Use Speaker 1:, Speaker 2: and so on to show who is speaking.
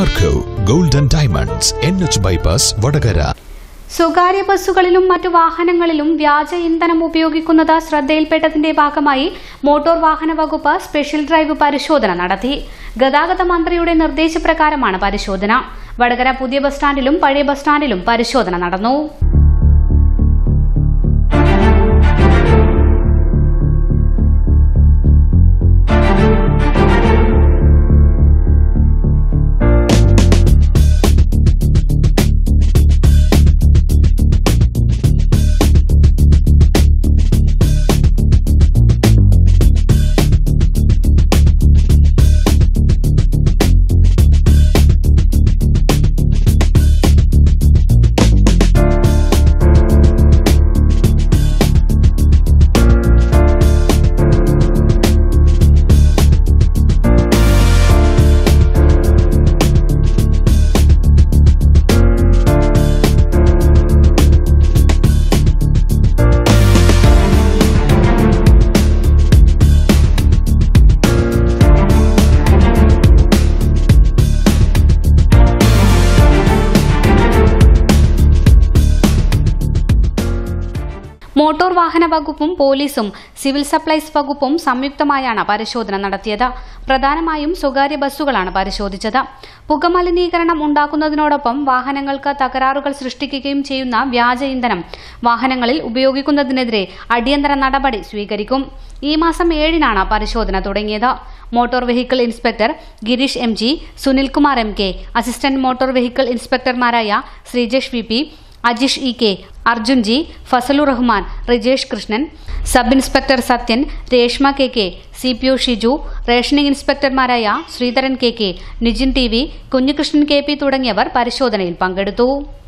Speaker 1: Marco Golden Diamonds N H bypass Vadakara
Speaker 2: സ്വകാര്യ ബസ്സുകളിലും മറ്റു വാഹനങ്ങളിലും വ്യാജ ഇന്ധനം ഉപയോഗിക്കുന്നത് ശ്രദ്ധയിൽപ്പെട്ടതിന്റെ ഭാഗമായി മോട്ടോർ വാഹന വകുപ്പ് സ്പെഷ്യൽ ഡ്രൈവ് പരിശോധന നടത്തി ഗതാഗത മന്ത്രിയുടെ നിർദ്ദേശപ്രകാരമാണ് പരിശോധന വടകര പുതിയ ബസ് സ്റ്റാൻഡിലും പഴയ ബസ് സ്റ്റാൻഡിലും പരിശോധന നടന്നു മോട്ടോർ വാഹന വകുപ്പും പോലീസും സിവിൽ സപ്ലൈസ് വകുപ്പും സംയുക്തമായാണ് പരിശോധന നടത്തിയത് പ്രധാനമായും സ്വകാര്യ ബസ്സുകളാണ് പരിശോധിച്ചത് പുകമലിനീകരണം ഉണ്ടാക്കുന്നതിനോടൊപ്പം വാഹനങ്ങൾക്ക് തകരാറുകൾ സൃഷ്ടിക്കുകയും ചെയ്യുന്ന വ്യാജ ഇന്ധനം വാഹനങ്ങളിൽ ഉപയോഗിക്കുന്നതിനെതിരെ അടിയന്തര നടപടി സ്വീകരിക്കും ഈ മാസം ഏഴിനാണ് പരിശോധന തുടങ്ങിയത് motor vehicle inspector Girish M G Sunilkumar M K assistant motor vehicle ഇൻസ്പെക്ടർമാരായ Sreejesh V P Ajish E K Arjun G Fazalur Rahman Rijesh Krishnan sub inspector Sathyan Reshma K K C P O Shiju rationing ഇൻസ്പെക്ടർമാരായ Sreedharan K K Nijin T V Kunhikrishnan K P തുടങ്ങിയവർ പരിശോധനയിൽ പങ്കെടുത്തു